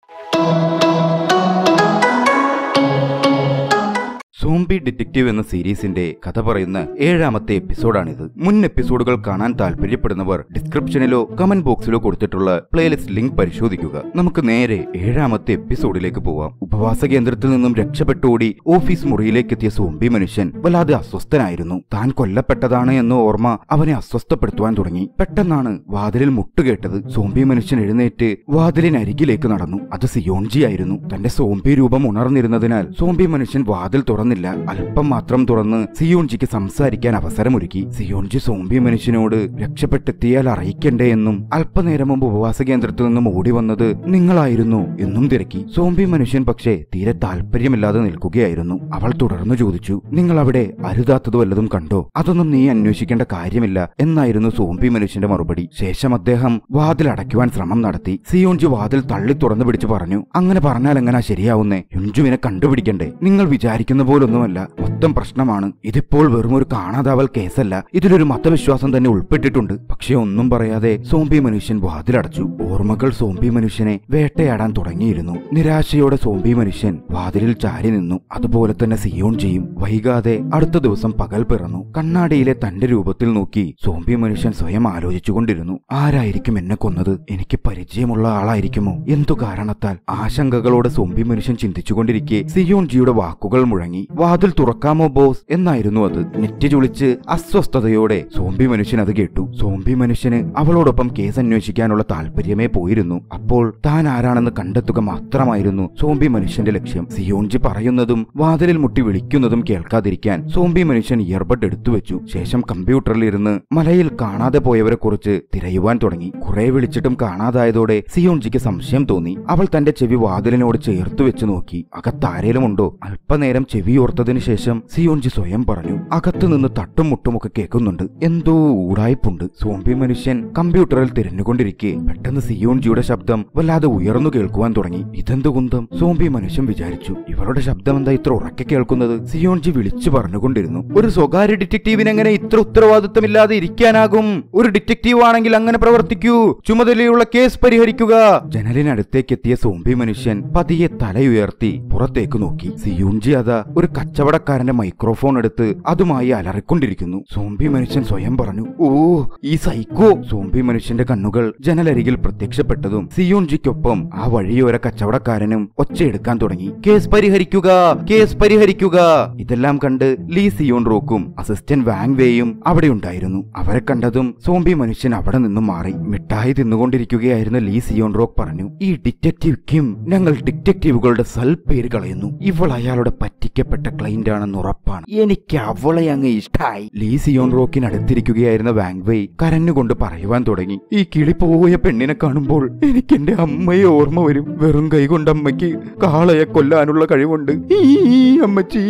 zombie detective എന്ന സീരീസിന്റെ കഥ പറയുന്ന ഏഴാമത്തെ എപ്പിസോഡാണിത് മുൻ എപ്പിസോഡുകൾ കാണാൻ താല്പര്യപ്പെടുന്നവർ ഡിസ്ക്രിപ്ഷനിലോ കമന്റ് ബോക്സിലോ കൊടുത്തിട്ടുള്ള പ്ലേലിസ്റ്റ് ലിങ്ക് പരിശോധിക്കുക നമുക്ക് നേരെ ഏഴാമത്തെ എപ്പിസോഡിലേക്ക് പോവാം ഉപവാസ കേന്ദ്രത്തിൽ നിന്നും രക്ഷപ്പെട്ടോടി ഓഫീസ് മുറിയിലേക്ക് എത്തിയ സോംബി മനുഷ്യൻ വല്ലാതെ അസ്വസ്ഥനായിരുന്നു താൻ കൊല്ലപ്പെട്ടതാണ് എന്ന ഓർമ്മ അവനെ അസ്വസ്ഥപ്പെടുത്തുവാൻ തുടങ്ങി പെട്ടെന്നാണ് വാതിലിൽ മുട്ടുകേട്ടത് സോംബി മനുഷ്യൻ എഴുന്നേറ്റ് വാതിലിനരികിലേക്ക് നടന്നു അത് സിയോൺജി ആയിരുന്നു തന്റെ സോംബി രൂപം ഉണർന്നിരുന്നതിനാൽ സോംബി മനുഷ്യൻ വാതിൽ തുറന്നില്ല അല്പം മാത്രം തുറന്ന് സിയോൺജിക്ക് സംസാരിക്കാൻ അവസരമൊരുക്കി സിയോൺജി സോംബി മനുഷ്യനോട് രക്ഷപ്പെട്ടെത്തിയാൽ അറിയിക്കണ്ടേ എന്നും അല്പനേരം മുമ്പ് ഉപവാസ കേന്ദ്രത്തിൽ നിന്നും ഓടി വന്നത് നിങ്ങളായിരുന്നു എന്നും തിരക്കി സോംബി മനുഷ്യൻ പക്ഷേ തീരെ താല്പര്യമില്ലാതെ നിൽക്കുകയായിരുന്നു അവൾ തുടർന്നു ചോദിച്ചു നിങ്ങൾ അവിടെ അരുതാത്തത് വല്ലതും കണ്ടോ അതൊന്നും നീ അന്വേഷിക്കേണ്ട കാര്യമില്ല എന്നായിരുന്നു സോംബി മനുഷ്യന്റെ മറുപടി ശേഷം അദ്ദേഹം വാതിൽ അടയ്ക്കുവാൻ ശ്രമം നടത്തി സിയോൺജി വാതിൽ തള്ളി തുറന്നു പിടിച്ച് പറഞ്ഞു അങ്ങനെ പറഞ്ഞാൽ എങ്ങനാ ശരിയാവുന്നേ യുഞ്ചുവിനെ കണ്ടുപിടിക്കണ്ടേ നിങ്ങൾ വിചാരിക്കുന്ന പോലൊന്നുമല്ല മൊത്തം പ്രശ്നമാണ് ഇതിപ്പോൾ വെറും ഒരു കാണാതാവൽ കേസല്ല ഇതിലൊരു മതവിശ്വാസം തന്നെ ഉൾപ്പെട്ടിട്ടുണ്ട് പക്ഷെ ഒന്നും പറയാതെ സോംബി മനുഷ്യൻ വാതിലടച്ചു ഓർമ്മകൾ സോംബി മനുഷ്യനെ വേട്ടയാടാൻ തുടങ്ങിയിരുന്നു നിരാശയോടെ സോംബി മനുഷ്യൻ വാതിലിൽ ചാരി നിന്നു അതുപോലെ തന്നെ സിയോൺ ചെയ്യും വൈകാതെ അടുത്ത ദിവസം പകൽ പിറന്നു കണ്ണാടിയിലെ തന്റെ രൂപത്തിൽ നോക്കി സോംബി മനുഷ്യൻ സ്വയം ആലോചിച്ചുകൊണ്ടിരുന്നു ആരായിരിക്കും എന്നെ കൊന്നത് എനിക്ക് പരിചയമുള്ള ആളായിരിക്കുമോ എന്തു കാരണത്താൽ ആശങ്കകളോടെ സോംബി മനുഷ്യൻ ചിന്തിച്ചുകൊണ്ടിരിക്കെ സിയോൺജിയുടെ വാക്കുകൾ മുഴങ്ങി വാതിൽ തുറക്കാമോ ബോസ് എന്നായിരുന്നു അത് നെറ്റ് ചുളിച്ച് അസ്വസ്ഥതയോടെ സോംബി മനുഷ്യൻ അത് കേട്ടു സോംബി മനുഷ്യന് അവളോടൊപ്പം കേസ് അന്വേഷിക്കാനുള്ള താല്പര്യമേ പോയിരുന്നു അപ്പോൾ താൻ ആരാണെന്ന് കണ്ടെത്തുക മാത്രമായിരുന്നു സോംബി മനുഷ്യന്റെ ലക്ഷ്യം സിയോൺജി പറയുന്നതും വാതിലിൽ മുട്ടി വിളിക്കുന്നതും കേൾക്കാതിരിക്കാൻ സോംബി മനുഷ്യൻ ഇയർബഡ് എടുത്തു വെച്ചു ശേഷം കമ്പ്യൂട്ടറിൽ ഇരുന്ന് മലയിൽ കാണാതെ പോയവരെ കുറിച്ച് തിരയുവാൻ തുടങ്ങി കുറെ വിളിച്ചിട്ടും കാണാതായതോടെ സിയോൺജിക്ക് സംശയം തോന്നി അവൾ തന്റെ ചെവി വാതിലിനോട് ചേർത്ത് വെച്ച് നോക്കി അകത്താരേലും ഉണ്ടോ അല്പനേരം ചെവി ഓർത്തതിനു ശേഷം സിയോൺജി സ്വയം പറഞ്ഞു അകത്തു നിന്ന് തട്ടും മുട്ടുമൊക്കെ കേൾക്കുന്നുണ്ട് എന്തോ ഊടായ്പുണ്ട് സോംബി മനുഷ്യൻ കമ്പ്യൂട്ടറിൽ തിരഞ്ഞുകൊണ്ടിരിക്കെ പെട്ടെന്ന് സിയോൺജിയുടെ ശബ്ദം വല്ലാതെ ഉയർന്നു കേൾക്കുവാൻ തുടങ്ങി ഇതെന്ത് കുന്തം സോംബി മനുഷ്യൻ വിചാരിച്ചു ഇവളുടെ ശബ്ദം എന്താ ഇത്ര ഉറക്കെ കേൾക്കുന്നത് സിയോൺജി വിളിച്ചു പറഞ്ഞുകൊണ്ടിരുന്നു ഒരു സ്വകാര്യ ഡിറ്റക്റ്റീവിന് എങ്ങനെ ഇത്ര ഉത്തരവാദിത്തമില്ലാതെ ഇരിക്കാനാകും ഒരു ഡിറ്റക്റ്റീവ് ആണെങ്കിൽ അങ്ങനെ പ്രവർത്തിക്കൂ ചുമതലയുള്ള കേസ് പരിഹരിക്കുക ജനലിനടുത്തേക്ക് എത്തിയ സോംബി മനുഷ്യൻ പതിയെ തലയുയർത്തി പുറത്തേക്ക് നോക്കി സിയൂൺജി അതാ ഒരു കച്ചവടക്കാരന്റെ മൈക്രോഫോൺ എടുത്ത് അതുമായി അലറിക്കൊണ്ടിരിക്കുന്നു സോംബി മനുഷ്യൻ സ്വയം പറഞ്ഞു ഓ ഈ സൈക്കോ സോംബി മനുഷ്യന്റെ കണ്ണുകൾ ജനലരികിൽ പ്രത്യക്ഷപ്പെട്ടതും സിയോൺജിക്കൊപ്പം ആ വഴിയോര കച്ചവടക്കാരനും ഒച്ചയെടുക്കാൻ തുടങ്ങി കേസ് പരിഹരിക്കുക കേസ് പരിഹരിക്കുക ഇതെല്ലാം കണ്ട് ലീ സിയോൺ റോക്കും അസിസ്റ്റന്റ് വാങ് വേയും അവിടെ ഉണ്ടായിരുന്നു അവരെ കണ്ടതും സോംബി മനുഷ്യൻ അവിടെ നിന്നും മാറി മിഠായി തിന്നുകൊണ്ടിരിക്കുകയായിരുന്ന ലീ സിയോൺ റോക്ക് പറഞ്ഞു ഈ ഡിറ്റക്റ്റീവ് കിം ഞങ്ങൾ ഡിറ്റക്റ്റീവുകളുടെ സൽപ്പേര് കളയുന്നു ഇവൾ അയാളുടെ പറ്റിക്കപ്പെട്ട ക്ലൈന്റ് ആണെന്ന് ഉറപ്പാണ് എനിക്ക് അവളെ അങ്ങ് ഇഷ്ടായി ലീ സിയോൺ റോക്കിനടുത്തിരിക്കുകയായിരുന്ന വാങ്വെയ് കരഞ്ഞുകൊണ്ട് പറയുവാൻ തുടങ്ങി ഈ കിളി പോയ പെണ്ണിനെ കാണുമ്പോൾ എനിക്ക് എന്റെ അമ്മയെ ഓർമ്മ വരും വെറും കൈകൊണ്ട് അമ്മയ്ക്ക് കാളയെ കൊല്ലാനുള്ള കഴിവുണ്ട് ഈ അമ്മച്ചി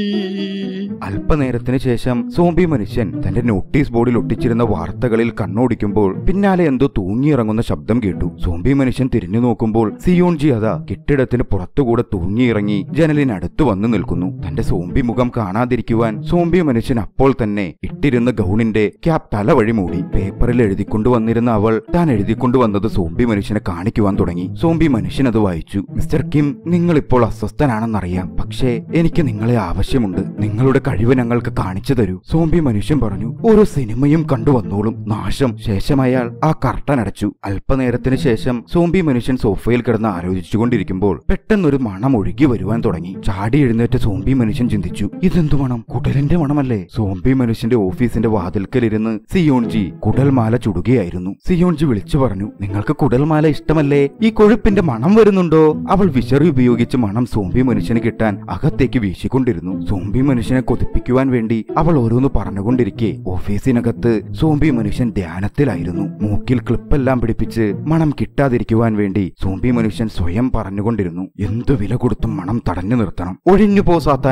അല്പനേരത്തിന് ശേഷം സോംബി മനുഷ്യൻ തന്റെ നോട്ടീസ് ബോർഡിൽ ഒട്ടിച്ചിരുന്ന വാർത്തകളിൽ കണ്ണോടിക്കുമ്പോൾ പിന്നാലെ എന്തോ തൂങ്ങിയിറങ്ങുന്ന ശബ്ദം കേട്ടു സോംബി മനുഷ്യൻ തിരിഞ്ഞു നോക്കുമ്പോൾ സിയോൺജി അതാ കെട്ടിടത്തിന് പുറത്തുകൂടെ തൂങ്ങിയിറങ്ങി ജനലിനടുത്ത് വന്നു നിൽക്കുന്നു തന്റെ സോംബി മുഖം കാണാതിരിക്കുവാൻ സോംബി മനുഷ്യൻ അപ്പോൾ തന്നെ ഇട്ടിരുന്ന ഗൗണിന്റെ ക്യാപ് തല വഴി മൂടി പേപ്പറിൽ എഴുതിക്കൊണ്ടുവന്നിരുന്ന അവൾ താൻ എഴുതിക്കൊണ്ടുവന്നത് സോംബി മനുഷ്യനെ കാണിക്കുവാൻ തുടങ്ങി സോംബി മനുഷ്യൻ അത് വായിച്ചു മിസ്റ്റർ കിം നിങ്ങൾ ഇപ്പോൾ അസ്വസ്ഥനാണെന്നറിയാം പക്ഷേ എനിക്ക് നിങ്ങളെ ആവശ്യമുണ്ട് നിങ്ങളുടെ കഴിവ് ഞങ്ങൾക്ക് കാണിച്ചു തരൂ സോംബി മനുഷ്യൻ പറഞ്ഞു ഓരോ സിനിമയും കണ്ടു വന്നോളും നാശം ശേഷം അയാൾ ആ കർട്ടൻ അടച്ചു അല്പനേരത്തിന് ശേഷം സോംബി മനുഷ്യൻ സോഫയിൽ കിടന്ന് ആലോചിച്ചുകൊണ്ടിരിക്കുമ്പോൾ പെട്ടെന്നൊരു മണം ഒഴുകി വരുവാൻ തുടങ്ങി ചാടി എഴുന്നേറ്റ് സോംബി മനുഷ്യൻ ചിന്തിച്ചു ഇതെന്തു മണം കുടലിന്റെ മണമല്ലേ സോംബി മനുഷ്യന്റെ ഓഫീസിന്റെ വാതിൽക്കലിരുന്ന് സിയോൺജി കുടൽമാല ചുടുകയായിരുന്നു സിയോൺജി വിളിച്ചു പറഞ്ഞു നിങ്ങൾക്ക് കുടൽമാല ഇഷ്ടമല്ലേ ഈ കൊഴുപ്പിന്റെ മണം വരുന്നുണ്ടോ അവൾ വിശറി ഉപയോഗിച്ച് മണം സോംബി മനുഷ്യന് കിട്ടാൻ അകത്തേക്ക് വീശിക്കൊണ്ടിരുന്നു സോംബി മനുഷ്യനെ കൊതിപ്പിക്കുവാൻ വേണ്ടി അവൾ ഓരോന്ന് പറഞ്ഞുകൊണ്ടിരിക്കെ ഓഫീസിനകത്ത് സോംബി മനുഷ്യൻ ധ്യാനത്തിലായിരുന്നു മൂക്കിൽ ക്ലിപ്പെല്ലാം പിടിപ്പിച്ച് മണം കിട്ടാതിരിക്കുവാൻ വേണ്ടി സോംബി മനുഷ്യൻ സ്വയം പറഞ്ഞുകൊണ്ടിരുന്നു എന്തു വില കൊടുത്തും മണം തടഞ്ഞു നിർത്തണം ഒഴിഞ്ഞു പോ സാത്താനെ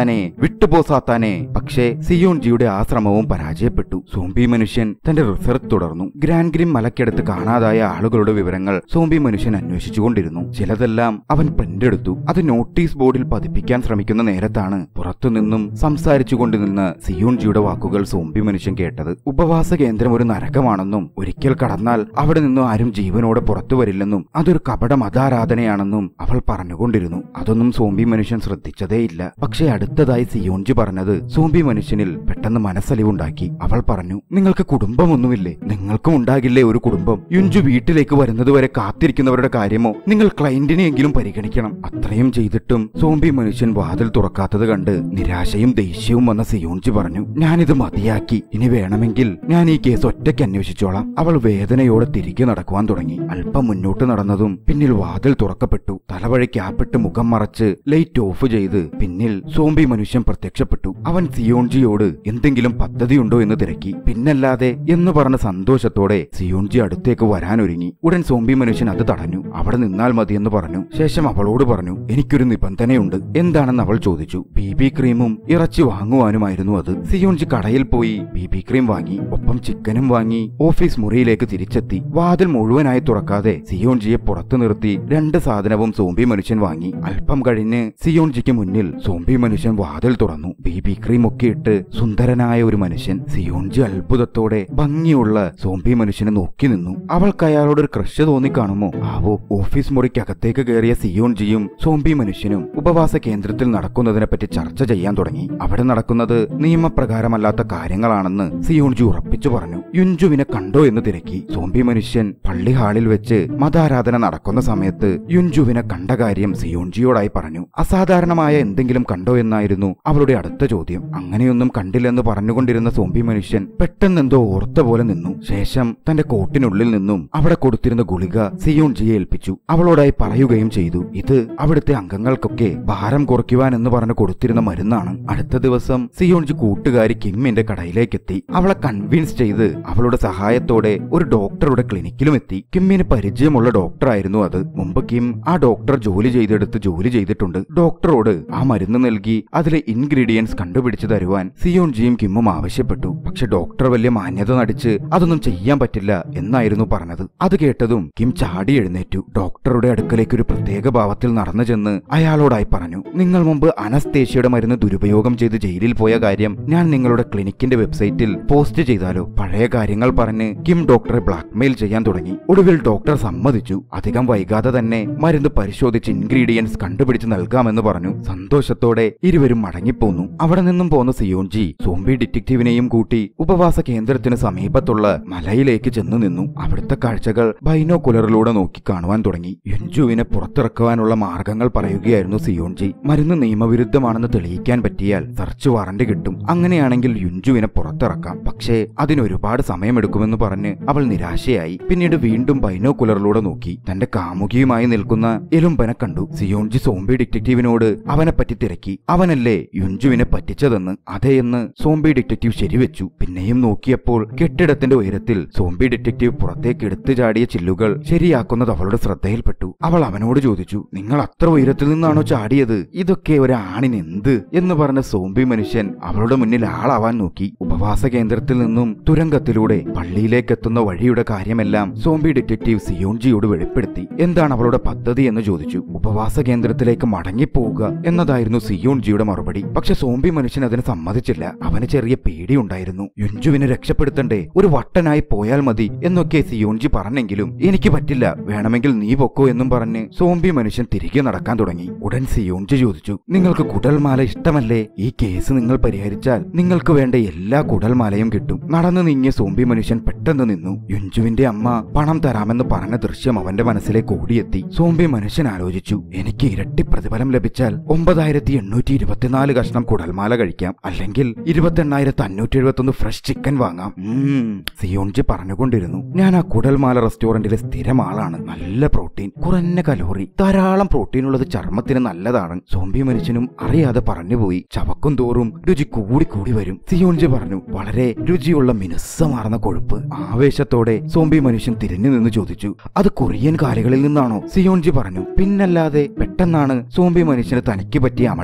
സാത്താനെ വിട്ടുപോ സാത്താനെ പക്ഷേ സിയോൺജിയുടെ ആ ശ്രമവും പരാജയപ്പെട്ടു സോംബി മനുഷ്യൻ തന്റെ റിസർച്ച് തുടർന്നു ഗ്രാൻഡ് ഗ്രിം മലക്കടുത്ത് കാണാതായ ആളുകളുടെ വിവരങ്ങൾ സോംബി മനുഷ്യൻ അന്വേഷിച്ചുകൊണ്ടിരുന്നു ചിലതെല്ലാം അവൻ പ്രിന്റ് എടുത്തു അത് നോട്ടീസ് ബോർഡിൽ പതിപ്പിക്കാൻ ശ്രമിക്കുന്ന നേരത്താണ് പുറത്തുനിന്നും സംസാരിച്ചുകൊണ്ട് നിന്ന് സിയോൺജിയുടെ വാക്കുകൾ സോംബി മനുഷ്യൻ കേട്ടത് ഉപവാസ കേന്ദ്രം ഒരു നരകമാണെന്നും ഒരിക്കൽ കടന്നാൽ അവിടെ നിന്നും ആരും ജീവനോടെ പുറത്തു വരില്ലെന്നും അതൊരു കപട മതാരാധനയാണെന്നും അവൾ പറഞ്ഞുകൊണ്ടിരുന്നു അതൊന്നും സോംബി മനുഷ്യൻ ശ്രദ്ധിച്ചതേയില്ല പക്ഷേ അടുത്തതായി സിയോൺജി പറഞ്ഞത് സോംബി മനുഷ്യനിൽ പെട്ടെന്ന് മനസ്സലിവുണ്ടാക്കി അവൾ പറഞ്ഞു നിങ്ങൾക്ക് കുടുംബമൊന്നുമില്ലേ നിങ്ങൾക്കും ഉണ്ടാകില്ലേ ഒരു കുടുംബം യുഞ്ചു വീട്ടിലേക്ക് വരുന്നതുവരെ കാത്തിരിക്കുന്നവരുടെ കാര്യമോ നിങ്ങൾ ക്ലയന്റിനെയെങ്കിലും പരിഗണിക്കണം അത്രയും ചെയ്തിട്ടും സോംബി മനുഷ്യൻ വാതിൽ തുറക്കാത്തത് കണ്ട് നിരാശയും ദേഷ്യവും വന്ന സിയോൺജി പറഞ്ഞു ഞാനിത് മതിയാക്കി ഇനി വേണമെങ്കിൽ ഞാൻ ഈ കേസ് ഒറ്റയ്ക്ക് അന്വേഷിച്ചോളാം അവൾ വേദനയോടെ തിരികെ നടക്കുവാൻ തുടങ്ങി അല്പം മുന്നോട്ട് നടന്നതും പിന്നിൽ വാതിൽ തുറക്കപ്പെട്ടു തലവഴി ക്യാപ്പിട്ട് മുഖം മറച്ച് ലൈറ്റ് ഓഫ് ചെയ്ത് പിന്നിൽ സോംബി മനുഷ്യൻ പ്രത്യക്ഷപ്പെട്ടു അവൻ സിയോൺജിയോട് എന്തെങ്കിലും പദ്ധതിയുണ്ടോ എന്ന് തിരക്കി പിന്നല്ലാതെ എന്ന് പറഞ്ഞ സന്തോഷത്തോടെ സിയോൺജി അടുത്തേക്ക് വരാനൊരുങ്ങി ഉടൻ സോംബി മനുഷ്യൻ അത് തടഞ്ഞു അവിടെ നിന്നാൽ മതിയെന്ന് പറഞ്ഞു ശേഷം അവളോട് പറഞ്ഞു എനിക്കൊരു നിബന്ധനയുണ്ട് എന്താണെന്ന് അവൾ ചോദിച്ചു ബി ബി ക്രീമും ഇറച്ചി വാങ്ങുവാനുമായിരുന്നു അത് സിയോൺജി കടയിൽ പോയി ബി ബി ക്രീം വാങ്ങി ഒപ്പം ചിക്കനും വാങ്ങി ഓഫീസ് മുറിയിലേക്ക് തിരിച്ചെത്തി വാതിൽ മുഴുവനായി തുറക്കാതെ സിയോൺജിയെ പുറത്തു നിർത്തി രണ്ട് സാധനവും സോംബി മനുഷ്യൻ വാങ്ങി അല്പം കഴിഞ്ഞ് സിയോൺജിക്ക് മുന്നിൽ സോംബി മനുഷ്യൻ വാതിൽ തുറന്നു ബി ബി ക്രീം ഒക്കെ ഇട്ട് സുന്ദരനായ ഒരു മനുഷ്യൻ സിയോൺജി അത്ഭുതത്തോടെ ഭംഗിയുള്ള സോംബി മനുഷ്യനെ നോക്കി നിന്നു അവൾക്ക് അയാളോട് ഒരു ക്രഷ് തോന്നിക്കാണുമോ ആവോ ഓഫീസ് മുറിക്കകത്തേക്ക് കയറിയ സിയോൺജിയും സോംബി മനുഷ്യനും ഉപവാസ കേന്ദ്രത്തിൽ നടക്കുന്നതിനെ പറ്റി ചർച്ച ചെയ്യാൻ തുടങ്ങി അവിടെ നടക്കുന്നത് നിയമപ്രകാരമല്ലാത്ത കാര്യങ്ങളാണെന്ന് സിയോൺജി ഉറപ്പിച്ചു പറഞ്ഞു യുഞ്ചുവിനെ കണ്ടോ എന്ന് തിരക്കി സോംബി മനുഷ്യൻ പള്ളി ഹാളിൽ വെച്ച് മതാരാധന നടക്കുന്ന സമയത്ത് യുഞ്ചുവിനെ കണ്ട കാര്യം സിയോൺജിയോടായി പറഞ്ഞു അസാധാരണമായ എന്തെങ്കിലും കണ്ടോ എന്നായിരുന്നു അവളുടെ അടുത്ത ചോദ്യം അങ്ങനെയൊന്നും കണ്ടില്ലെന്ന് പറഞ്ഞുകൊണ്ടിരുന്ന സോംബി മനുഷ്യൻ പെട്ടെന്നെന്തോ ഓർത്ത പോലെ നിന്നു ശേഷം തന്റെ കോട്ടിനുള്ളിൽ നിന്നും അവിടെ കൊടുത്തിരുന്ന ഗുളിക സിയോൺജിയെ ഏൽപ്പിച്ചു അവളോടായി പറയുകയും ചെയ്തു ഇത് അവിടുത്തെ അംഗങ്ങൾക്കൊക്കെ ഭാരം കുറയ്ക്കുവാൻ എന്ന് പറഞ്ഞ് കൊടുത്തിരുന്ന മരുന്നാണ് അടുത്ത ദിവസം സിയോൺജി കൂട്ടുകാരി കിമ്മിന്റെ കടയിലേക്കെത്തി അവളെ കൺവിൻസ് ചെയ്ത് അവളുടെ സഹായത്തോടെ ഒരു ഡോക്ടറുടെ ക്ലിനിക്കിലും എത്തി കിമ്മിന് പരിചയമുള്ള ഡോക്ടറായിരുന്നു അത് മുമ്പ് കിം ആ ഡോക്ടർ ജോലി ചെയ്തെടുത്ത് ജോലി ചെയ്തിട്ടുണ്ട് ഡോക്ടറോട് ആ മരുന്ന് നൽകി അതിലെ ഇൻഗ്രീഡിയൻസ് കണ്ടുപിടിച്ചു തരുവാൻ സിയോൺജിയും കിമ്മും ആവശ്യപ്പെട്ടു പക്ഷെ ഡോക്ടർ വലിയ മാന്യത നടിച്ച് അതൊന്നും ചെയ്യാൻ പറ്റില്ല എന്നായിരുന്നു പറഞ്ഞത് അത് കേട്ടതും കിം ചാടി എഴുന്നേറ്റു ഡോക്ടറുടെ അടുക്കലേക്ക് ഒരു പ്രത്യേക ഭാവത്തിൽ നടന്നു ചെന്ന് അയാളോടായി പറഞ്ഞു നിങ്ങൾ മുമ്പ് അനസ്തേഷ്യയുടെ മരുന്ന് ദുരുപയോഗം ചെയ്ത് ജയിലിൽ പോയ കാര്യം ഞാൻ നിങ്ങളുടെ ക്ലിനിക്കിന്റെ വെബ്സൈറ്റിൽ പോസ്റ്റ് ചെയ്താലോ പഴയ കാര്യങ്ങൾ പറഞ്ഞ് കിം ഡോക്ടറെ ബ്ലാക്ക്മെയിൽ ചെയ്യാൻ തുടങ്ങി ഒടുവിൽ ഡോക്ടർ സമ്മതിച്ചു അധികം വൈകാതെ തന്നെ മരുന്ന് പരിശോധിച്ച് ഇൻഗ്രീഡിയൻസ് കണ്ടുപിടിച്ച് നൽകാമെന്ന് പറഞ്ഞു സന്തോഷത്തോടെ ഇരുവരും മടങ്ങിപ്പോന്നു അവിടെ നിന്നും പോന്ന സിയോൺജി സോംബി ഡിറ്റക്റ്റീവിനെയും കൂട്ടി ഉപവാസ കേന്ദ്രത്തിന് സമീപത്തുള്ള മലയിലേക്ക് ചെന്നു നിന്നു അവിടുത്തെ കാഴ്ചകൾ ബൈനോകുലറിലൂടെ നോക്കി കാണുവാൻ തുടങ്ങി യുഞ്ചുവിനെ പുറത്തിറക്കുവാനുള്ള മാർഗങ്ങൾ പറയുകയായിരുന്നു സിയോൺജി മരുന്ന് നിയമവിരുദ്ധമാണെന്ന് തെളിയിക്കാൻ പറ്റിയാൽ സെർച്ച് വാറന്റ് കിട്ടും അങ്ങനെയാണെങ്കിൽ യുഞ്ചുവിനെ പുറത്തിറക്കാം പക്ഷേ അതിനൊരുപാട് സമയമെടുക്കുമെന്ന് പറഞ്ഞ് അവൾ നിരാശയായി പിന്നീട് വീണ്ടും ബൈനോകുലറിലൂടെ നോക്കി തന്റെ കാമുകിയുമായി നിൽക്കുന്ന എലുമ്പനെ കണ്ടു സിയോൺജി സോംബി ഡിറ്റക്റ്റീവിനോട് അവനെ പറ്റി തിരക്കി അവനല്ലേ യുഞ്ചുവിനെ പറ്റിച്ചതെന്ന് അതേയെന്ന് സോംബി ഡിറ്റക്റ്റീവ് ശരിവെച്ചു പിന്നെയും നോക്കിയപ്പോൾ കെട്ടിടത്തിന്റെ ഉയരത്തിൽ സോംബി ഡിറ്റക്റ്റീവ് പുറത്തേക്ക് എടുത്തു ചാടിയ ചില്ലുകൾ ശരിയാക്കുന്നത് അവളുടെ ശ്രദ്ധയിൽപ്പെട്ടു അവൾ അവനോട് ചോദിച്ചു നിങ്ങൾ അത്ര ഉയരത്തിൽ നിന്നാണോ ചാടിയത് ഇതൊക്കെ ഒരു ആണിന് എന്ത് എന്ന് പറഞ്ഞ സോംബി മനുഷ്യൻ അവളുടെ മുന്നിൽ ആളാവാൻ നോക്കി ഉപവാസ കേന്ദ്രത്തിൽ നിന്നും തുരങ്കത്തിലൂടെ പള്ളിയിലേക്ക് എത്തുന്ന വഴിയുടെ കാര്യമെല്ലാം സോംബി ഡിറ്റക്റ്റീവ് സിയോൺജിയോട് വെളിപ്പെടുത്തി എന്താണ് അവളുടെ പദ്ധതി എന്ന് ചോദിച്ചു ഉപവാസ കേന്ദ്രത്തിലേക്ക് മടങ്ങിപ്പോവുക എന്നതായിരുന്നു സിയോൺജിയുടെ മറുപടി പക്ഷെ സോംബി മനുഷ്യൻ അതിന് സമ്മതിച്ചില്ല അവന് ചെറിയ പേടിയുണ്ടായിരുന്നു യുഞ്ചുവിനെ രക്ഷപ്പെടുത്തണ്ടേ ഒരു വട്ടനായി പോയാൽ മതി എന്നൊക്കെ സിയോൺജി പറഞ്ഞെങ്കിലും എനിക്ക് പറ്റില്ല വേണമെങ്കിൽ നീ പൊക്കോ എന്നും പറഞ്ഞ് സോംബി മനുഷ്യൻ തിരികെ നടക്കാൻ തുടങ്ങി ഉടൻ സിയോൺജി ചോദിച്ചു നിങ്ങൾക്ക് കുടൽമാല ഇഷ്ടമല്ലേ ഈ കേസ് നിങ്ങൾ പരിഹരിച്ചാൽ നിങ്ങൾക്ക് വേണ്ട എല്ലാ കുടൽമാലയും കിട്ടും നടന്നു നീങ്ങിയ സോംബി മനുഷ്യൻ പെട്ടെന്ന് നിന്നു യുഞ്ചുവിന്റെ അമ്മ പണം തരാമെന്ന് പറഞ്ഞ ദൃശ്യം അവന്റെ മനസ്സിലേക്ക് ഓടിയെത്തി സോംബി മനുഷ്യൻ ആലോചിച്ചു എനിക്ക് ഇരട്ടി പ്രതിഫലം ലഭിച്ചാൽ ഒമ്പതായിരത്തി എണ്ണൂറ്റി ഇരുപത്തിനാല് കഷ്ണം കുടൽമാല കഴിക്കാം അല്ലെങ്കിൽ ഇരുപത്തെണ്ണായിരത്തി അഞ്ഞൂറ്റി എഴുപത്തൊന്ന് ഫ്രഷ് ചിക്കൻ വാങ്ങാം ഉം, സിയോൺജി പറഞ്ഞുകൊണ്ടിരുന്നു ഞാൻ ആ കുടൽമാല റെസ്റ്റോറന്റിലെ സ്ഥിരം ആളാണ് നല്ല പ്രോട്ടീൻ കുറഞ്ഞ കലോറി ധാരാളം പ്രോട്ടീൻ ഉള്ളത് ചർമ്മത്തിന് നല്ലതാണ് സോംബി മനുഷ്യനും അറിയാതെ പറഞ്ഞുപോയി ചവക്കും തോറും രുചി കൂടി കൂടി വരും സിയോൺജി പറഞ്ഞു വളരെ രുചിയുള്ള മിനുസമാർന്ന കൊഴുപ്പ് ആവേശത്തോടെ സോംബി മനുഷ്യൻ തിരിഞ്ഞു നിന്ന് ചോദിച്ചു അത് കൊറിയൻ കാലുകളിൽ നിന്നാണോ സിയോൺജി പറഞ്ഞു പിന്നല്ലാതെ പെട്ടെന്നാണ് സോംബി മനുഷ്യന് തനിക്ക് പറ്റിയ അമളി മനസ്സിലായത്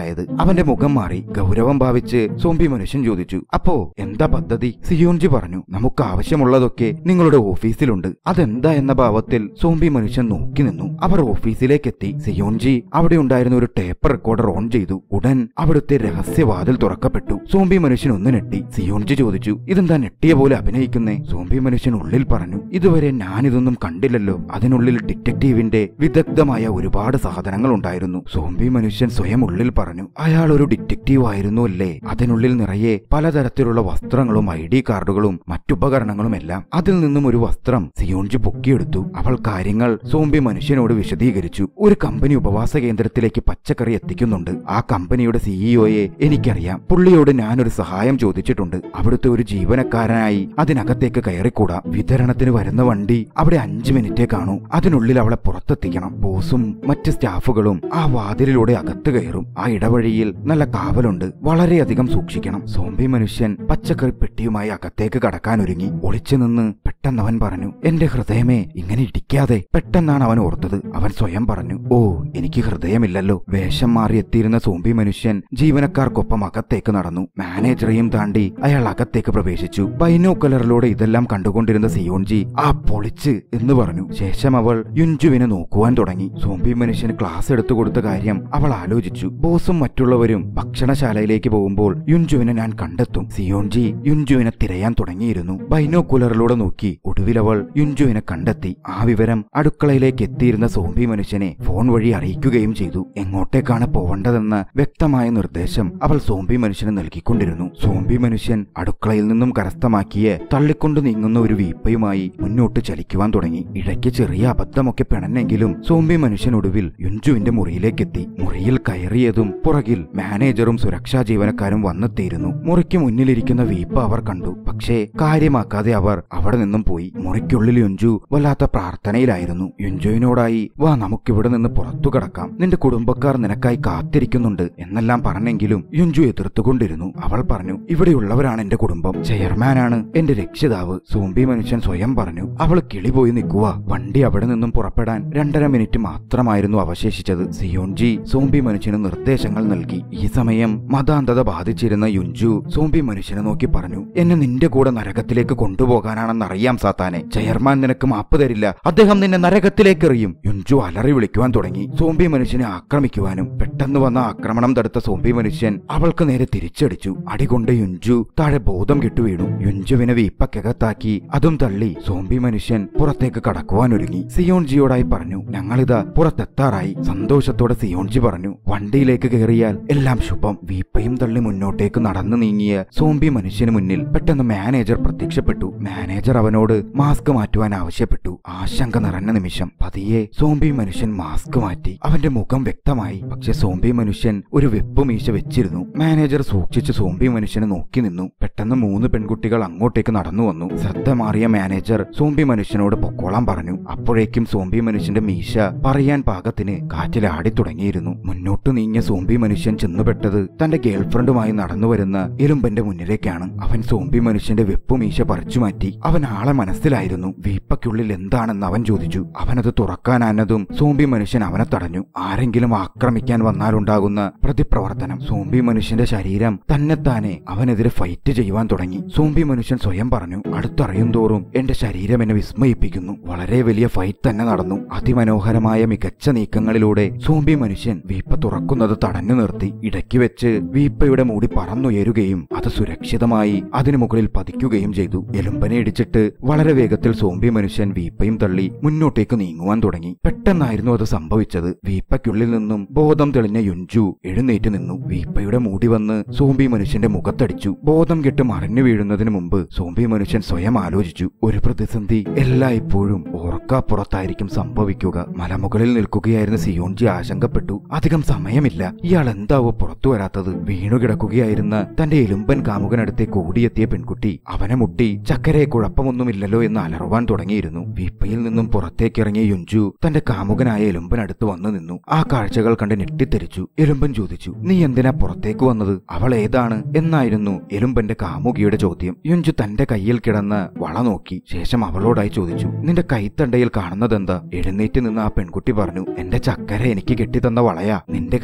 മനസ്സിലായത് അവന്റെ മുഖം മാറി ഗൗരവം ഭാവിച്ച് സോംബി മനുഷ്യൻ ചോദിച്ചു അപ്പോ എന്താ പദ്ധതി സിയോൻജി പറഞ്ഞു നമുക്ക് ആവശ്യമുള്ളതൊക്കെ നിങ്ങളുടെ ഓഫീസിലുണ്ട് അതെന്താ എന്ന ഭാവത്തിൽ സോംബി മനുഷ്യൻ നോക്കി നിന്നു അവർ ഓഫീസിലേക്ക് എത്തി സിയോൻജി അവിടെ ഉണ്ടായിരുന്ന ഒരു ടേപ്പ് റെക്കോർഡർ ഓൺ ചെയ്തു ഉടൻ അവിടുത്തെ രഹസ്യവാതിൽ തുറക്കപ്പെട്ടു സോംബി മനുഷ്യൻ ഒന്ന് നെട്ടി സിയോൻജി ചോദിച്ചു ഇതെന്താ നെട്ടിയ പോലെ അഭിനയിക്കുന്നേ സോംബി മനുഷ്യൻ ഉള്ളിൽ പറഞ്ഞു ഇതുവരെ ഞാനിതൊന്നും കണ്ടില്ലല്ലോ അതിനുള്ളിൽ ഡിറ്റക്റ്റീവിന്റെ വിദഗ്ധമായ ഒരുപാട് സാധനങ്ങൾ ഉണ്ടായിരുന്നു സോംബി മനുഷ്യൻ സ്വയം ഉള്ളിൽ പറഞ്ഞു അയാൾ ഒരു ഡിറ്റക്റ്റീവ് ആയിരുന്നു അല്ലേ അതിനുള്ളിൽ നിറയെ പലതരത്തിലുള്ള വസ്ത്രങ്ങളും ഐ ഡി കാർഡുകളും മറ്റുപകരണങ്ങളും എല്ലാം അതിൽ നിന്നും ഒരു വസ്ത്രം സിയോൺജി പൊക്കിയെടുത്തു അവൾ കാര്യങ്ങൾ സോംബി മനുഷ്യനോട് വിശദീകരിച്ചു ഒരു കമ്പനി ഉപവാസ കേന്ദ്രത്തിലേക്ക് പച്ചക്കറി എത്തിക്കുന്നുണ്ട് ആ കമ്പനിയുടെ സിഇഒയെ എനിക്കറിയാം പുള്ളിയോട് ഞാനൊരു സഹായം ചോദിച്ചിട്ടുണ്ട് അവിടുത്തെ ഒരു ജീവനക്കാരനായി അതിനകത്തേക്ക് കയറിക്കൂടാ വിതരണത്തിന് വരുന്ന വണ്ടി അവിടെ അഞ്ചു മിനിറ്റേ കാണൂ അതിനുള്ളിൽ അവളെ പുറത്തെത്തിക്കണം ബോസും മറ്റ് സ്റ്റാഫുകളും ആ വാതിലിലൂടെ അകത്ത് കയറും ആ ഇടവഴിയിൽ നല്ല കാവലുണ്ട് വളരെയധികം സൂക്ഷിക്കണം സോംബി മനുഷ്യൻ പച്ചക്കറി പെട്ടിയുമായി അകത്തേക്ക് കടക്കാൻ ഒരുങ്ങി ഒളിച്ചു നിന്ന് പെട്ടെന്ന് അവൻ പറഞ്ഞു എന്റെ ഹൃദയമേ ഇങ്ങനെ ഇടിക്കാതെ പെട്ടെന്നാണ് അവൻ ഓർത്തത് അവൻ സ്വയം പറഞ്ഞു ഓ എനിക്ക് ഹൃദയമില്ലല്ലോ വേഷം മാറി എത്തിയിരുന്ന സോംബി മനുഷ്യൻ ജീവനക്കാർക്കൊപ്പം അകത്തേക്ക് നടന്നു മാനേജറെയും താണ്ടി അയാൾ അകത്തേക്ക് പ്രവേശിച്ചു ബൈനോക്കലറിലൂടെ ഇതെല്ലാം കണ്ടുകൊണ്ടിരുന്ന സിയോൺജി ആ പൊളിച്ച് എന്ന് പറഞ്ഞു ശേഷം അവൾ യുഞ്ചുവിനെ നോക്കുവാൻ തുടങ്ങി സോംബി മനുഷ്യന് ക്ലാസ് എടുത്തു കൊടുത്ത കാര്യം അവൾ ആലോചിച്ചു ബോസും മറ്റുള്ളവരും ഭക്ഷണശാലയിലേക്ക് പോകുമ്പോൾ യുഞ്ചുവിനെ ഞാൻ കണ്ടെത്തും സിയോൺജി യുഞ്ചുവിനെ തിരയാൻ തുടങ്ങിയിരുന്നു ബൈനോക്കുലറിലൂടെ നോക്കി ഒടുവിൽ അവൾ യുഞ്ചുവിനെ കണ്ടെത്തി ആ വിവരം അടുക്കളയിലേക്ക് എത്തിയിരുന്ന സോംബി മനുഷ്യനെ ഫോൺ വഴി അറിയിക്കുകയും ചെയ്തു എങ്ങോട്ടേക്കാണ് പോവേണ്ടതെന്ന വ്യക്തമായ നിർദ്ദേശം അവൾ സോംബി മനുഷ്യന് നൽകിക്കൊണ്ടിരുന്നു സോംബി മനുഷ്യൻ അടുക്കളയിൽ നിന്നും കരസ്ഥമാക്കിയ തള്ളിക്കൊണ്ടു നീങ്ങുന്ന ഒരു വീപ്പയുമായി മുന്നോട്ട് ചലിക്കുവാൻ തുടങ്ങി ഇടയ്ക്ക് ചെറിയ അബദ്ധമൊക്കെ പിണന്നെങ്കിലും സോംബി മനുഷ്യൻ ഒടുവിൽ യുഞ്ചുവിന്റെ മുറിയിലേക്കെത്തി മുറിയിൽ കയറിയതും പുറകിൽ മാനേജറും സുരക്ഷാ ജീവനക്കാരും വന്നെത്തിയിരുന്നു മുറിക്ക് മുന്നിലിരിക്കുന്ന വീപ്പ അവർ കണ്ടു പക്ഷേ കാര്യമാക്കാതെ അവർ അവിടെ നിന്നും പോയി മുറിക്കുള്ളിൽ യുഞ്ചു വല്ലാത്ത പ്രാർത്ഥനയിലായിരുന്നു യുഞ്ചുവിനോടായി വാ നമുക്കിവിടെ നിന്ന് പുറത്തു കടക്കാം നിന്റെ കുടുംബക്കാർ നിനക്കായി കാത്തിരിക്കുന്നുണ്ട് എന്നെല്ലാം പറഞ്ഞെങ്കിലും യുഞ്ചു എതിർത്തുകൊണ്ടിരുന്നു അവൾ പറഞ്ഞു ഇവിടെയുള്ളവരാണ് എന്റെ കുടുംബം ചെയർമാനാണ് എന്റെ രക്ഷിതാവ് സോംബി മനുഷ്യൻ സ്വയം പറഞ്ഞു അവൾ കിളി പോയി നിൽക്കുക വണ്ടി അവിടെ നിന്നും പുറപ്പെടാൻ രണ്ടര മിനിറ്റ് മാത്രമായിരുന്നു അവശേഷിച്ചത് സിയോൺജി സോംബി മനുഷ്യന് നിർദ്ദേശങ്ങൾ നൽകി ഈ സമയം മതാന്തത ബാധിച്ചിരുന്ന യുഞ്ചു സോംബി മനുഷ്യനെ നോക്കി പറഞ്ഞു എന്നെ നിന്റെ കൂടെ നരകത്തിലേക്ക് കൊണ്ടുപോകാനാണെന്നറിയാം സാത്താനെ ചെയർമാൻ നിനക്ക് മാപ്പ് തരില്ല അദ്ദേഹം നിന്നെ നരകത്തിലേക്ക് എറിയും യുഞ്ചു അലറി വിളിക്കുവാൻ തുടങ്ങി സോംബി മനുഷ്യനെ ആക്രമിക്കുവാനും പെട്ടെന്ന് വന്ന ആക്രമണം തടുത്ത സോംബി മനുഷ്യൻ അവൾക്ക് നേരെ തിരിച്ചടിച്ചു അടികൊണ്ട് യുഞ്ചു താഴെ ബോധം കെട്ടു വീണു യുഞ്ചുവിനെ വീപ്പക്കകത്താക്കി അതും തള്ളി സോംബി മനുഷ്യൻ പുറത്തേക്ക് കടക്കുവാൻ ഒരുങ്ങി സിയോൺജിയോടായി പറഞ്ഞു ഞങ്ങളിതാ പുറത്തെത്താറായി സന്തോഷത്തോടെ സിയോൺജി പറഞ്ഞു വണ്ടിയിലേക്ക് കയറിയാൽ എല്ലാം ശുഭം വീപ്പയും തള്ളി മുന്നോട്ടേക്ക് നടന്നു നീങ്ങിയ സോംബി മനുഷ്യന് മുന്നിൽ പെട്ടെന്ന് മാനേജർ പ്രത്യക്ഷപ്പെട്ടു മാനേജർ അവനോട് മാസ്ക് മാറ്റുവാൻ ആവശ്യപ്പെട്ടു ആശങ്ക നിറഞ്ഞ നിമിഷം പതിയെ സോംബി മനുഷ്യൻ മാസ്ക് മാറ്റി അവന്റെ മുഖം വ്യക്തമായി പക്ഷെ സോംബി മനുഷ്യൻ ഒരു വെപ്പ് മീശ വെച്ചിരുന്നു മാനേജർ സൂക്ഷിച്ച് സോംബി മനുഷ്യനെ നോക്കി നിന്നു പെട്ടെന്ന് മൂന്ന് പെൺകുട്ടികൾ അങ്ങോട്ടേക്ക് നടന്നു വന്നു ശ്രദ്ധ മാറിയ മാനേജർ സോംബി മനുഷ്യനോട് പൊക്കോളാൻ പറഞ്ഞു അപ്പോഴേക്കും സോംബി മനുഷ്യന്റെ മീശ പറയാൻ പാകത്തിന് കാറ്റിൽ ആടി തുടങ്ങിയിരുന്നു മുന്നോട്ട് നീങ്ങിയ സോംബി മനുഷ്യൻ ചെന്നുപെട്ടത് തന്റെ ഗേൾഫ്രണ്ടുമായി നടന്നു വരുന്ന എലുമ്പന്റെ മുന്നിലേക്കാണ് അവൻ സോംബി മനുഷ്യന്റെ വെപ്പു മീശ പറിച്ചു മാറ്റി അവൻ ആളെ മനസ്സിലായിരുന്നു വീപ്പയ്ക്കുള്ളിൽ എന്താണെന്ന് അവൻ ചോദിച്ചു അവനത് തുറക്കാനാനതും സോംബി മനുഷ്യൻ അവനെ തടഞ്ഞു ആരെങ്കിലും ആക്രമിക്കാൻ വന്നാലുണ്ടാകുന്ന പ്രതിപ്രവർത്തനം സോംബി മനുഷ്യന്റെ ശരീരം തന്നെത്താനെ അവനെതിരെ ഫൈറ്റ് ചെയ്യുവാൻ തുടങ്ങി സോംബി മനുഷ്യൻ സ്വയം പറഞ്ഞു അടുത്തറിയും തോറും എന്റെ ശരീരം എന്നെ വിസ്മയിപ്പിക്കുന്നു വളരെ വലിയ ഫൈറ്റ് തന്നെ നടന്നു അതിമനോഹരമായ മികച്ച നീക്കങ്ങളിലൂടെ സോംബി മനുഷ്യൻ വീപ്പ തുറക്കുന്നത് തടഞ്ഞു നിർത്തി ഇടയ്ക്ക് വെച്ച് വീപ്പയുടെ മൂടി പറന്നുയരുകയും അത് സുരക്ഷിതമായി അതിനു മുകളിൽ പതിക്കുകയും ചെയ്തു എലുമ്പനെ ഇടിച്ചിട്ട് വളരെ വേഗത്തിൽ സോംബി മനുഷ്യൻ വീപ്പയും തള്ളി മുന്നോട്ടേക്ക് നീങ്ങുവാൻ തുടങ്ങി പെട്ടെന്നായിരുന്നു അത് സംഭവിച്ചത് വീപ്പയ്ക്കുള്ളിൽ നിന്നും ബോധം തെളിഞ്ഞ യുഞ്ചു എഴുന്നേറ്റ് നിന്നു വീപ്പയുടെ മൂടി വന്ന് സോംബി മനുഷ്യന്റെ മുഖത്തടിച്ചു ബോധം കെട്ട് മറിഞ്ഞു വീഴുന്നതിന് മുമ്പ് സോംബി മനുഷ്യൻ സ്വയം ആലോചിച്ചു ഒരു പ്രതിസന്ധി എല്ലായ്പ്പോഴും ഓർക്കാപ്പുറത്തായിരിക്കും സംഭവിക്കുക മലമുകളിൽ നിൽക്കുകയായിരുന്ന സിയോൺജി ആശങ്കപ്പെട്ടു അധികം സമയമില്ല ഇയാൾ എന്താവോ പുറത്തു വരാത്തത് വീണുകിടക്കുകയായിരുന്ന തന്റെ എലുമ്പൻ കാമുകനടുത്തേക്ക് ഓടിയെത്തിയ പെൺകുട്ടി അവനെ മുട്ടി ചക്കരെ കുഴപ്പമൊന്നുമില്ലല്ലോ എന്ന് അലറുവാൻ തുടങ്ങിയിരുന്നു വീപ്പയിൽ നിന്നും പുറത്തേക്കിറങ്ങിയ യുഞ്ചു തന്റെ കാമുകനായ എലുമ്പനടുത്ത് വന്നു നിന്നു ആ കാഴ്ചകൾ കണ്ട് ഞെട്ടിത്തെറിച്ചു എലുമ്പൻ ചോദിച്ചു നീ എന്തിനാ പുറത്തേക്ക് വന്നത് അവൾ ഏതാണ് എന്നായിരുന്നു എലുമ്പന്റെ കാമുകിയുടെ ചോദ്യം യുഞ്ചു തന്റെ കയ്യിൽ കിടന്ന് വള നോക്കി ശേഷം അവളോടായി ചോദിച്ചു നിന്റെ കൈത്തണ്ടയിൽ കാണുന്നതെന്താ എഴുന്നേറ്റ് നിന്ന് ആ പെൺകുട്ടി പറഞ്ഞു എന്റെ ചക്കര എനിക്ക് കെട്ടിത്തന്ന വളയാ നിന്റെ കയ്യിൽ എന്താ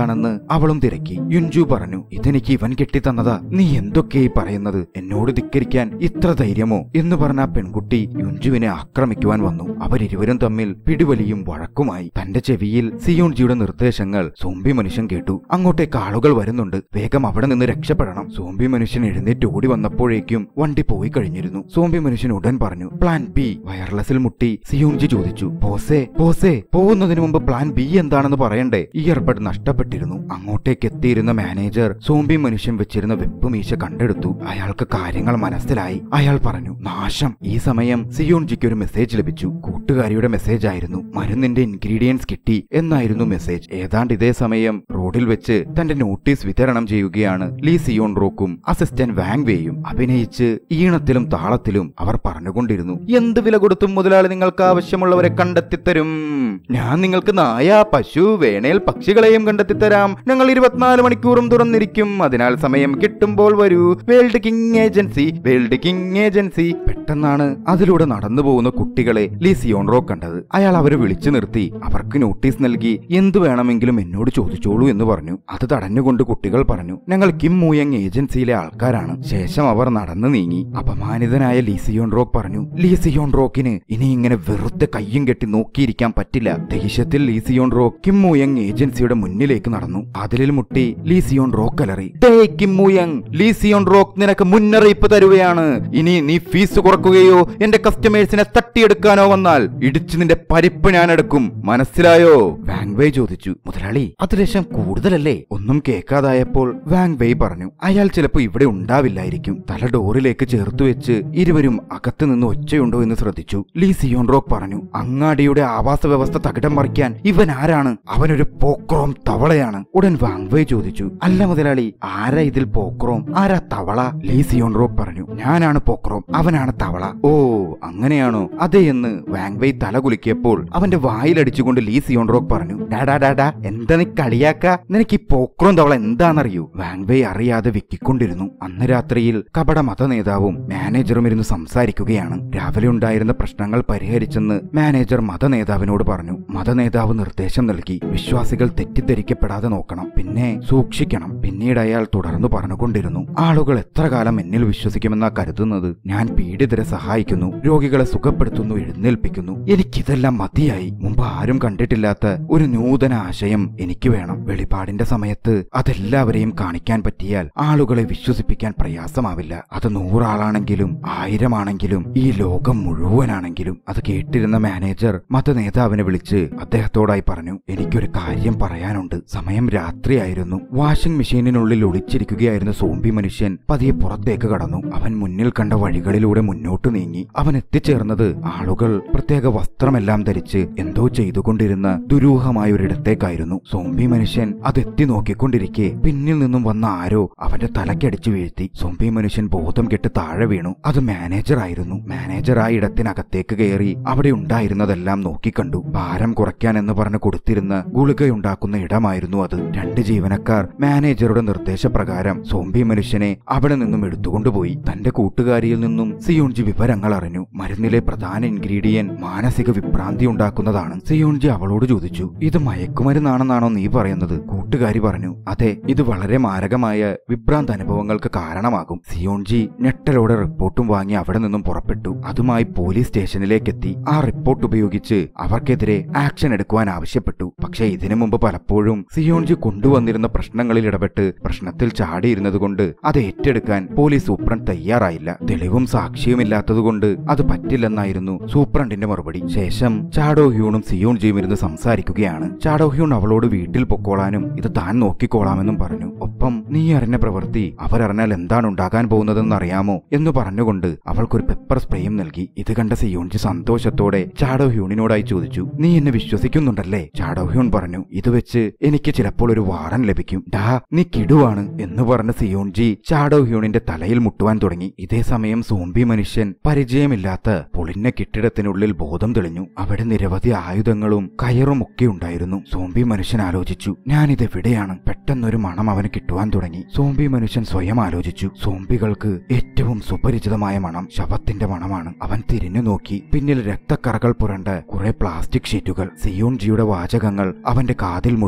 എന്താണെന്ന് അവളും തിരക്കി യുൻജു പറഞ്ഞു ഇതെനിക്ക് ഇവൻ കെട്ടിത്തന്നതാ നീ എന്തൊക്കെയായി പറയുന്നത് എന്നോട് ധിക്കരിക്കാൻ ഇത്ര ധൈര്യമോ എന്ന് പറഞ്ഞ ആ പെൺകുട്ടി യുൻജുവിനെ ആക്രമിക്കുവാൻ വന്നു അവരിരുവരും തമ്മിൽ പിടിവലിയും വഴക്കുമായി തന്റെ ചെവിയിൽ സിയോൺജിയുടെ നിർദ്ദേശങ്ങൾ സോംബി മനുഷ്യൻ കേട്ടു അങ്ങോട്ടേക്ക് ആളുകൾ വരുന്നുണ്ട് വേഗം അവിടെ നിന്ന് രക്ഷപ്പെടണം സോംബി മനുഷ്യൻ എഴുന്നേറ്റ് ഓടി വന്നപ്പോഴേക്കും വണ്ടി പോയി കഴിഞ്ഞിരുന്നു സോംബി മനുഷ്യൻ ഉടൻ പറഞ്ഞു പ്ലാൻ ബി വയർലെസ്സിൽ മുട്ടി സിയോൺജി ചോദിച്ചു ബോസേ ബോസേ പോകുന്നതിന് മുമ്പ് പ്ലാൻ ബി എന്താണെന്ന് പറയണ്ടേ ഇയർബഡ് നഷ്ടപ്പെട്ടിരുന്നു അങ്ങോട്ടേക്ക് എത്തിയിരുന്ന മാനേജർ സോംബി മനുഷ്യൻ വെച്ചിരുന്ന വെപ്പ് മീശ കണ്ടെടുത്തു അയാൾക്ക് കാര്യങ്ങൾ മനസ്സിലായി അയാൾ പറഞ്ഞു നാശം ഈ സമയം സിയോൺജിക്ക് ഒരു മെസ്സേജ് ലഭിച്ചു കൂട്ടുകാരിയുടെ മെസ്സേജ് ആയിരുന്നു മരുന്നിന്റെ ഇൻഗ്രീഡിയൻസ് കിട്ടി എന്നായിരുന്നു മെസ്സേജ് ഏതാണ്ട് ഇതേ സമയം റോഡിൽ വെച്ച് തന്റെ നോട്ടീസ് വിതരണം ചെയ്യുകയാണ് ലീ സിയോൺ റോക്കും അസിസ്റ്റന്റ് വാങ്വേയും അഭിനയിച്ച് ഈണത്തിലും താളത്തിലും അവർ പറഞ്ഞുകൊണ്ടിരുന്നു എന്ത് വില കൊടുത്തും മുതലാളി നിങ്ങൾക്ക് ആവശ്യമുള്ളവരെ കണ്ടെത്തിത്തരും ഞാൻ നിങ്ങൾക്ക് നായ പശു വേണേൽ പക്ഷികളെയും കണ്ടെത്തിത്തരാം ഞങ്ങൾ ഇരുപത്തിനാല് മണിക്കൂറും തുറന്നിരിക്കും അതിനാൽ സമയം കിട്ടുമ്പോൾ വരൂ World King Agency World King Agency പെട്ടെന്നാണ് അതിലൂടെ നടന്നു പോകുന്ന കുട്ടികളെ ലീ സിയോൺറോ കണ്ടത് അയാൾ അവരെ വിളിച്ചു നിർത്തി അവർക്ക് നോട്ടീസ് നൽകി എന്തു വേണമെങ്കിലും എന്നോട് ചോദിച്ചോളൂ എന്ന് പറഞ്ഞു അത് തടഞ്ഞുകൊണ്ട് കുട്ടികൾ പറഞ്ഞു ഞങ്ങൾ കിം മൂയങ് ഏജൻസിയിലെ ആൾക്കാരാണ് ശേഷം അവർ നടന്നു നീങ്ങി അപമാനിതനായ ലീ സിയോൺ റോക്ക് പറഞ്ഞു ലീ സിയോൺ റോക്കിന് ഇനി ഇങ്ങനെ വെറുതെ കയ്യും കെട്ടി നോക്കിയിരിക്കാൻ പറ്റില്ല ദേഷ്യത്തിൽ Lee Seon Rock Kim Mooyoung ഏജൻസിയുടെ മുന്നിലേക്ക് നടന്നു അതിലിൽ മുട്ടി ലീ സിയോൺ റോക്ക് അലറി "ദേ Kim Mooyoung Lee Seon Rock നിനക്ക് മുന്നറിയിപ്പ് തരുകയാണ് ഇനി നീ ഫീസ് കുറക്കുകയോ എന്റെ കസ്റ്റമേഴ്സിനെ തട്ടിയെടുക്കാനോ വന്നാൽ ഇടിച്ചു നിന്റെ പരിപ്പ് ഞാൻ എടുക്കും മനസ്സിലായോ വാങ് വേ ചോദിച്ചു മുതലാളി അത് ലക്ഷം കൂടുതലല്ലേ ഒന്നും കേൾക്കാതായപ്പോൾ വാങ് വേ പറഞ്ഞു അയാൾ ചിലപ്പോ ഇവിടെ ഉണ്ടാവില്ലായിരിക്കും തല ഡോറിലേക്ക് ചേർത്തു വെച്ച് ഇരുവരും അകത്ത് നിന്ന് ഒച്ചയുണ്ടോ എന്ന് ശ്രദ്ധിച്ചു ലീ സിയോൺ റോക്ക് പറഞ്ഞു അങ്ങാടിയുടെ ആവാസ വ്യവസ്ഥ തകിടം മറിക്കാൻ ഇവൻ ആരാണ് അവനൊരു പോക്രോം തവളയാണ് ഉടൻ വാങ് വേ ചോദിച്ചു അല്ല മുതലാളി ആരാ ഇതിൽ പോക്രോം ആരാ തവള ലീ സിയോൺ റോക്ക് പറഞ്ഞു ഞാനാണ് പോക്രോം അവനാണ് തവള ഓ അങ്ങനെയാണോ അതെ എന്ന് വാങ്വൈ തല കുലുക്കിയപ്പോൾ അവന്റെ വായിലടിച്ചുകൊണ്ട് ലീ സിയോൺ റോക്ക് പറഞ്ഞു ഡാഡാ ഡാഡാ എന്താ നീ കളിയാക്ക നിനക്ക് ഈ പോക്രോം തവള എന്താണെന്നറിയൂ വാങ്വൈ അറിയാതെ വിക്കിക്കൊണ്ടിരുന്നു അന്ന് രാത്രിയിൽ കപട മത നേതാവും മാനേജറും ഇരുന്ന് സംസാരിക്കുകയാണ് രാവിലെ ഉണ്ടായിരുന്ന പ്രശ്നങ്ങൾ പരിഹരിച്ചെന്ന് മാനേജർ മത നേതാവിനോട് പറഞ്ഞു മത നേതാവ് നിർദ്ദേശം നൽകി വിശ്വാസികൾ തെറ്റിദ്ധരിക്കപ്പെടാതെ നോക്കണം പിന്നെ സൂക്ഷിക്കണം പിന്നീട് അയാൾ തുടർന്നു പറഞ്ഞുകൊണ്ടിരുന്നു ആളുകൾ എത്ര കാലം എന്നിൽ വിശ്വസിക്കുമെന്നാ കരുതുന്നത് ഞാൻ പീഡിതരെ സഹായിക്കുന്നു രോഗികളെ സുഖപ്പെടുത്തുന്നു എഴുന്നേൽപ്പിക്കുന്നു എനിക്കിതെല്ലാം മതിയായി മുമ്പ് ആരും കണ്ടിട്ടില്ലാത്ത ഒരു നൂതന ആശയം എനിക്ക് വേണം വെളിപാടിന്റെ സമയത്ത് അതെല്ലാവരെയും കാണിക്കാൻ പറ്റിയാൽ ആളുകളെ വിശ്വസിപ്പിക്കാൻ പ്രയാസമാവില്ല അത് നൂറാളാണെങ്കിലും ആയിരമാണെങ്കിലും ഈ ലോകം മുഴുവനാണെങ്കിലും അത് കേട്ടിരുന്ന മാനേജർ മത നേതാവിനെ വിളിച്ച് അദ്ദേഹത്തോടായി പറഞ്ഞു എനിക്കൊരു കാര്യം പറയാനുണ്ട് സമയം രാത്രിയായിരുന്നു വാഷിംഗ് മെഷീനിനുള്ളിൽ ഒളിച്ചിരിക്കുകയായിരുന്ന സോംബി മനുഷ്യൻ പതിയെ പുറത്തേക്ക് കടന്നു അവൻ മുന്നിൽ കണ്ട വഴികളിലൂടെ മുന്നോട്ട് നീങ്ങി അവൻ എത്തിച്ചേർന്നത് ആളുകൾ പ്രത്യേക വസ്ത്രമെല്ലാം ധരിച്ച് എന്തോ ചെയ്തുകൊണ്ടിരുന്ന ദുരൂഹമായ ഒരിടത്തേക്കായിരുന്നു സോംബി മനുഷ്യൻ അതെത്തി നോക്കിക്കൊണ്ടിരിക്കെ പിന്നിൽ നിന്നും വന്ന ആരോ അവന്റെ തലക്കടിച്ചു വീഴ്ത്തി സോംബി മനുഷ്യൻ ബോധം കെട്ട് താഴെ വീണു അത് മാനേജർ ആയിരുന്നു മാനേജർ ആ ഇടത്തിനകത്തേക്ക് കയറി അവിടെ ഉണ്ടായിരുന്നതെല്ലാം നോക്കിക്കണ്ടു ഭാരം കുറയ്ക്കാൻ എന്ന് പറഞ്ഞ് കൊടുത്തിരുന്ന ഗുളികയുണ്ടാക്കുന്ന ഇടമായിരുന്നു അത് രണ്ട് ജീവനക്കാർ മാനേജറുടെ നിർദ്ദേശപ്രകാരം സോംബി മനുഷ്യനെ അവിടെ നിന്നും എടുത്തുകൊണ്ടുപോയി തന്റെ കൂട്ടുകാരിയിൽ നിന്നും സിയോൺജി വിവരങ്ങൾ അറിഞ്ഞു മരുന്നിലെ പ്രധാന ഇൻഗ്രീഡിയൻ മാനസിക വിഭ്രാന്തി ഉണ്ടാക്കുന്നതാണ് സിയോൺജി അവളോട് ചോദിച്ചു ഇത് മയക്കുമരുന്നാണെന്നാണോ നീ പറയുന്നത് കൂട്ടുകാരി പറഞ്ഞു അതെ ഇത് വളരെ മാരകമായ വിഭ്രാന്ത അനുഭവങ്ങൾക്ക് കാരണമാകും സിയോൺജി ഞെട്ടലോടെ റിപ്പോർട്ടും വാങ്ങി അവിടെ നിന്നും പുറപ്പെട്ടു അതുമായി പോലീസ് സ്റ്റേഷനിലേക്കെത്തി ആ റിപ്പോർട്ട് ഉപയോഗിച്ച് അവർക്കെതിരെ ആക്ഷൻ എടുക്കുവാൻ ആവശ്യപ്പെട്ടു പക്ഷേ ഇതിനു മുമ്പ് പലപ്പോഴും സിയോൺജി കൊണ്ടുവന്നിരുന്ന പ്രശ്നങ്ങളിൽ ഇടപെട്ട് പ്രശ്നത്തിൽ ചാടിയിരുന്നതുകൊണ്ട് അത് ഏറ്റെടുക്കാൻ പോലീസ് സൂപ്രണ്ട് തയ്യാറായില്ല തെളിവും സാക്ഷിയുമില്ലാത്തതുകൊണ്ട് അത് പറ്റില്ലെന്നായിരുന്നു സൂപ്രണ്ടിന്റെ മറുപടി ശേഷം ചാഡോ ഹ്യൂണും സിയോൺജിയും ഇരുന്ന് സംസാരിക്കുകയാണ് ചാഡോ ഹ്യൂൺ അവളോട് വീട്ടിൽ പൊക്കോളാനും ഇത് താൻ നോക്കിക്കോളാമെന്നും പറഞ്ഞു ഒപ്പം നീ അറിഞ്ഞ പ്രവൃത്തി അവരറിഞ്ഞാൽ എന്താണ് ഉണ്ടാകാൻ പോകുന്നതെന്ന് അറിയാമോ എന്ന് പറഞ്ഞുകൊണ്ട് അവൾക്കൊരു പെപ്പർ സ്പ്രേയും നൽകി ഇത് കണ്ട സിയോൺജി സന്തോഷത്തോടെ ചാഡോ ഹ്യൂണിനോടായി ചോദിച്ചു നീ എന്നെ വിശ്വസിക്കുന്നുണ്ടല്ലേ ചാഡോ ഹ്യൂൺ പറഞ്ഞു ഇത് വെച്ച് എനിക്ക് ചിലപ്പോൾ ഒരു വാറൻ ലഭിക്കും ഡാ നീ കിടുവാണ് എന്ന് പറഞ്ഞ സിയോൺജി ചാഡോ ഹ്യൂണിന്റെ തലയിൽ മുട്ടുവാൻ തുടങ്ങി ഇതേ സമയം സോംബി മനുഷ്യൻ പരിചയമില്ലാത്ത പൊളിഞ്ഞ കെട്ടിടത്തിനുള്ളിൽ ബോധം തെളിഞ്ഞു അവിടെ നിരവധി ആയുധങ്ങളും കയറും ഒക്കെ ഉണ്ടായിരുന്നു സോംബി മനുഷ്യൻ ആലോചിച്ചു ഞാനിതെവിടെയാണ് പെട്ടെന്നൊരു മണം അവന് കിട്ടുവാൻ തുടങ്ങി സോംബി മനുഷ്യൻ സ്വയം ആലോചിച്ചു സോംബികൾക്ക് ഏറ്റവും സുപരിചിതമായ മണം ശവത്തിന്റെ മണമാണ് അവൻ തിരിഞ്ഞു നോക്കി പിന്നിൽ രക്തക്കറകൾ പുരണ്ട കുറെ പ്ലാസ്റ്റിക് ഷീറ്റുകൾ സിയോൺജിയുടെ വാചകങ്ങൾ അവന്റെ കാതിൽ മുഴങ്ങി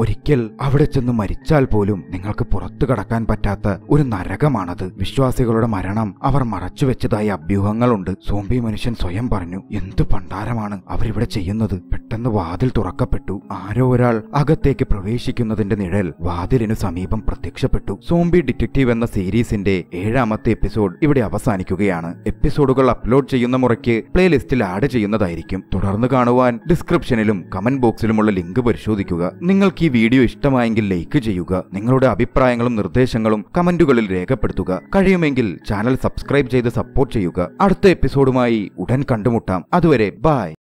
ഒരിക്കൽ അവിടെ ചെന്ന് മരിച്ചാൽ പോലും നിങ്ങൾക്ക് പുറത്തു കടക്കാൻ പറ്റാത്ത ഒരു നരകമാണത് വിശ്വാസികളുടെ മരണം അവർ മറച്ചുവെച്ചതായി അഭ്യൂഹങ്ങളുണ്ട് സോംബി മനുഷ്യൻ സ്വയം പറഞ്ഞു എന്തു പണ്ടാരമാണ് അവരിവിടെ ചെയ്യുന്നത് പെട്ടെന്ന് വാതിൽ തുറക്കപ്പെട്ടു ആരോ ഒരാൾ അകത്തേക്ക് പ്രവേശിക്കുന്നതിന്റെ നിഴൽ വാതിലിനു സമീപം പ്രത്യക്ഷപ്പെട്ടു സോംബി ഡിറ്റക്റ്റീവ് എന്ന സീരീസിന്റെ ഏഴാമത്തെ എപ്പിസോഡ് ഇവിടെ അവസാനിക്കുകയാണ് എപ്പിസോഡുകൾ അപ്ലോഡ് ചെയ്യുന്ന മുറയ്ക്ക് പ്ലേലിസ്റ്റിൽ ആഡ് ചെയ്യുന്നതായിരിക്കും തുടർന്ന് കാണുവാൻ ഡിസ്ക്രിപ്ഷനിലും കമന്റ് ബോക്സിലുമുള്ള ലിങ്ക് പരിശോധിക്കുക നിങ്ങൾക്ക് ഈ വീഡിയോ ഇഷ്ടമായെങ്കിൽ ലൈക്ക് ചെയ്യുക നിങ്ങളുടെ അഭിപ്രായങ്ങളും നിർദ്ദേശങ്ങളും കമന്റുകളിൽ രേഖപ്പെടുത്തുക കഴിയുമെങ്കിൽ ചാനൽ സബ്സ്ക്രൈബ് ചെയ്ത് സപ്പോർട്ട് ചെയ്യുക അടുത്ത എപ്പിസോഡുമായി ഉടൻ കണ്ടുമുട്ടാം അതുവരെ ബായ്